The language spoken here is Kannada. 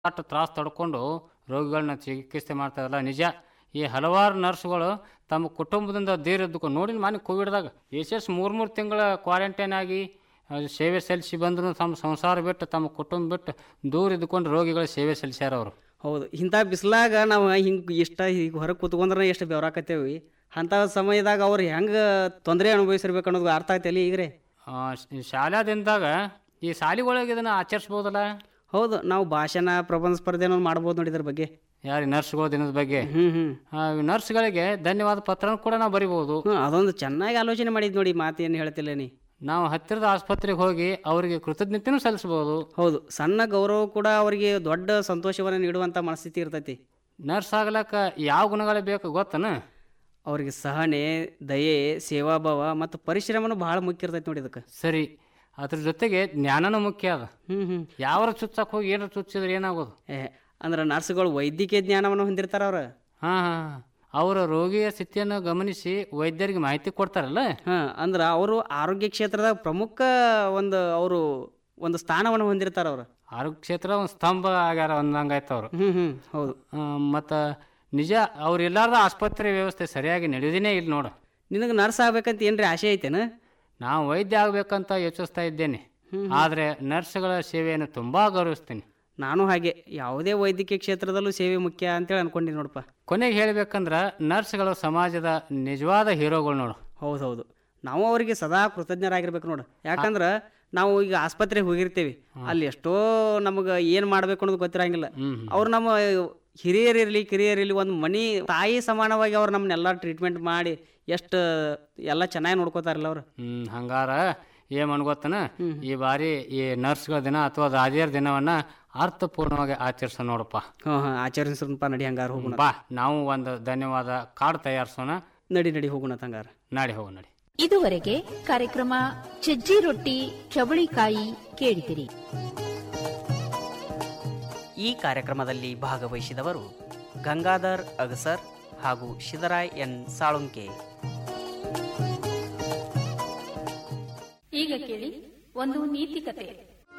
ಅಷ್ಟು ತ್ರಾಸು ತಡ್ಕೊಂಡು ರೋಗಿಗಳನ್ನ ಚಿಕಿತ್ಸೆ ಮಾಡ್ತಾರಲ್ಲ ನಿಜ ಈ ಹಲವಾರು ನರ್ಸ್ಗಳು ತಮ್ಮ ಕುಟುಂಬದಿಂದ ದೂರ ಇದ್ದುಕೊಂಡು ನೋಡಿ ಮಾನಿ ಕೋವಿಡ್ದಾಗ ಎಷ್ಟೆಸ್ ಮೂರು ಮೂರು ತಿಂಗಳ ಕ್ವಾರಂಟೈನ್ ಆಗಿ ಆ, ಸೇವೆ ಸಲ್ಲಿಸಿ ಬಂದ್ರು ತಮ್ಮ ಸಂಸಾರ ಬಿಟ್ಟು ತಮ್ಮ ಕುಟುಂಬ ಬಿಟ್ಟು ದೂರ ಇದ್ದುಕೊಂಡು ರೋಗಿಗಳ ಸೇವೆ ಸಲ್ಲಿಸ್ಯಾರ ಅವರು ಹೌದು ಇಂಥ ಬಿಸಿಲಾಗ ನಾವು ಹಿಂಗೆ ಇಷ್ಟ ಈಗ ಹೊರಗೆ ಕೂತ್ಕೊಂಡ್ರೆ ಎಷ್ಟು ಬೆವರಾಕತ್ತೇವಿ ಅಂಥ ಸಮಯದಾಗ ಅವ್ರು ಹೆಂಗೆ ತೊಂದರೆ ಅನುಭವಿಸಿರ್ಬೇಕು ಅನ್ನೋದು ಅರ್ಥ ಆಗ್ತೈತಿ ಈಗ್ರೆ ಶಾಲಾದಿಂದಾಗ ಈ ಶಾಲೆಗಳಿಗೆ ಇದನ್ನು ಆಚರಿಸ್ಬೋದಲ್ಲ ಹೌದು ನಾವು ಭಾಷಣ ಪ್ರಬಂಧ ಸ್ಪರ್ಧೆ ಅನ್ನೋದು ಮಾಡ್ಬೋದು ನೋಡಿ ಇದ್ರ ಬಗ್ಗೆ ಯಾರು ನರ್ಸ್ಗಳ ದಿನದ ಬಗ್ಗೆ ಹ್ಞೂ ಹ್ಞೂ ಆ, ನರ್ಸ್ಗಳಿಗೆ ಧನ್ಯವಾದ ಪತ್ರನೂ ಕೂಡ ನಾವು ಬರಿಬೋದು ಹ್ಞೂ ಅದೊಂದು ಚೆನ್ನಾಗಿ ಆಲೋಚನೆ ಮಾಡಿದ್ ನೋಡಿ ಮಾತು ಏನು ಹೇಳ್ತಿಲ್ಲ ನೀ ನಾವು ಹತ್ತಿರದ ಆಸ್ಪತ್ರೆಗೆ ಹೋಗಿ ಅವರಿಗೆ ಕೃತಜ್ಞತೆನೂ ಸಲ್ಲಿಸ್ಬೋದು ಹೌದು ಸಣ್ಣ ಗೌರವ ಕೂಡ ಅವರಿಗೆ ದೊಡ್ಡ ಸಂತೋಷವನ್ನು ನೀಡುವಂಥ ಮನಸ್ಥಿತಿ ಇರ್ತೈತಿ ನರ್ಸ್ ಆಗ್ಲಕ್ಕ ಯಾವ ಗುಣಗಳು ಬೇಕು ಗೊತ್ತನ ಅವ್ರಿಗೆ ಸಹನೆ ದಯೆ ಸೇವಾಭಾವ ಮತ್ತು ಪರಿಶ್ರಮನೂ ಭಾಳ ಮುಖ್ಯ ಇರ್ತೈತಿ ನೋಡಿ ಇದಕ್ಕೆ ಸರಿ ಅದ್ರ ಜೊತೆಗೆ ಜ್ಞಾನನೂ ಮುಖ್ಯ ಅದ ಹ್ಞೂ ಹ್ಞೂ ಯಾವ್ರ ಚುಚ್ಚಕ್ಕೆ ಹೋಗಿ ಏನಾರ ಚುಚ್ಚಿದ್ರೆ ಏನಾಗೋದು ಏ ಅಂದ್ರೆ ನರ್ಸ್ಗಳು ವೈದ್ಯಕೀಯ ಜ್ಞಾನವನ್ನು ಹೊಂದಿರ್ತಾರ ಅವ್ರು ಹಾಂ ಹಾಂ ಅವರ ರೋಗಿಯ ಸ್ಥಿತಿಯನ್ನು ಗಮನಿಸಿ ವೈದ್ಯರಿಗೆ ಮಾಹಿತಿ ಕೊಡ್ತಾರಲ್ಲ ಹಾಂ ಅಂದ್ರೆ ಅವರು ಆರೋಗ್ಯ ಕ್ಷೇತ್ರದಾಗ ಪ್ರಮುಖ ಒಂದು ಅವರು ಒಂದು ಸ್ಥಾನವನ್ನು ಹೊಂದಿರ್ತಾರ ಅವ್ರು ಆರೋಗ್ಯ ಕ್ಷೇತ್ರ ಒಂದು ಸ್ತಂಭ ಆಗ್ಯಾರ ಅಂದಂಗಾಯ್ತು ಅವರು ಹ್ಞೂ ಹ್ಞೂ ಹೌದು ಮತ್ತು ನಿಜ ಅವ್ರು ಎಲ್ಲಾರ್ದು ಆಸ್ಪತ್ರೆ ವ್ಯವಸ್ಥೆ ಸರಿಯಾಗಿ ನಡೆಯೋದೇ ಇಲ್ಲ ನೋಡು ನಿನಗೆ ನರ್ಸ್ ಆಗ್ಬೇಕಂತ ಏನ್ರಿ ಆಸೆ ಐತೇನ ನಾವು ವೈದ್ಯ ಆಗಬೇಕಂತ ಯೋಚಿಸ್ತಾ ಇದ್ದೇನೆ ಆದರೆ ನರ್ಸ್ಗಳ ಸೇವೆಯನ್ನು ತುಂಬ ಗೌರವಿಸ್ತೀನಿ ನಾನು ಹಾಗೆ ಯಾವುದೇ ವೈದ್ಯಕೀಯ ಕ್ಷೇತ್ರದಲ್ಲೂ ಸೇವೆ ಮುಖ್ಯ ಅಂತೇಳಿ ಅನ್ಕೊಂಡಿನಿ ನೋಡಪ್ಪ ಕೊನೆಗೆ ಹೇಳ್ಬೇಕಂದ್ರೆ ನರ್ಸ್ಗಳು ಸಮಾಜದ ನಿಜವಾದ ಹೀರೋಗಳು ನೋಡು ಹೌದು ಹೌದು ನಾವು ಅವರಿಗೆ ಸದಾ ಕೃತಜ್ಞರಾಗಿರ್ಬೇಕು ನೋಡು ಯಾಕಂದ್ರೆ ನಾವು ಈಗ ಆಸ್ಪತ್ರೆಗೆ ಹೋಗಿರ್ತೀವಿ ಅಲ್ಲಿ ಎಷ್ಟೋ ನಮಗೆ ಏನು ಮಾಡ್ಬೇಕು ಅನ್ನೋದು ಗೊತ್ತಿರಂಗಿಲ್ಲ ಅವ್ರು ನಮ್ಮ ಹಿರಿಯರಿರಲಿ ಕಿರಿಯರಿರಲಿ ಒಂದು ಮನಿ ತಾಯಿ ಸಮಾನವಾಗಿ ಅವ್ರು ನಮ್ಮನ್ನೆಲ್ಲ ಟ್ರೀಟ್ಮೆಂಟ್ ಮಾಡಿ ಎಷ್ಟು ಎಲ್ಲ ಚೆನ್ನಾಗಿ ನೋಡ್ಕೋತಾರಲ್ಲ ಅವ್ರು ಹ್ಮ್ ಹಂಗಾರ ಏನ್ ಅನ್ಗೊತ್ತನ ಈ ಬಾರಿ ಈ ನರ್ಸ್ಗಳ ದಿನ ಅಥವಾ ದಾದಿಯರ ದಿನವನ್ನ ಅರ್ಥಪೂರ್ಣವಾಗಿ ಆಚರಿಸೋಣ ನೋಡಪ್ಪ ಹಾಂ ಹಾಂ ಆಚರಿಸ್ರಪ್ಪ ನಡಿ ಹಂಗಾರ ಹೋಗೋಣ ಬಾ ನಾವು ಒಂದು ಧನ್ಯವಾದ ಕಾರ್ಡ್ ತಯಾರಿಸೋಣ ನಡಿ ನಡಿ ಹೋಗೋಣ ಹಂಗಾರ ನಾಡಿ ಹೋಗೋಣ ನಡಿ ಇದುವರೆಗೆ ಕಾರ್ಯಕ್ರಮ ಸಜ್ಜಿ ರೊಟ್ಟಿ ಚವಳಿಕಾಯಿ ಕೇಳಿದಿರಿ ಈ ಕಾರ್ಯಕ್ರಮದಲ್ಲಿ ಭಾಗವಹಿಸಿದವರು ಗಂಗಾಧರ್ ಅಗಸರ್ ಹಾಗೂ ಶಿದರಾಯ್ ಎನ್ ಸಾಳುಂಕೆ ಈಗ ಕೇಳಿ ಒಂದು ನೀತಿ ಕತೆ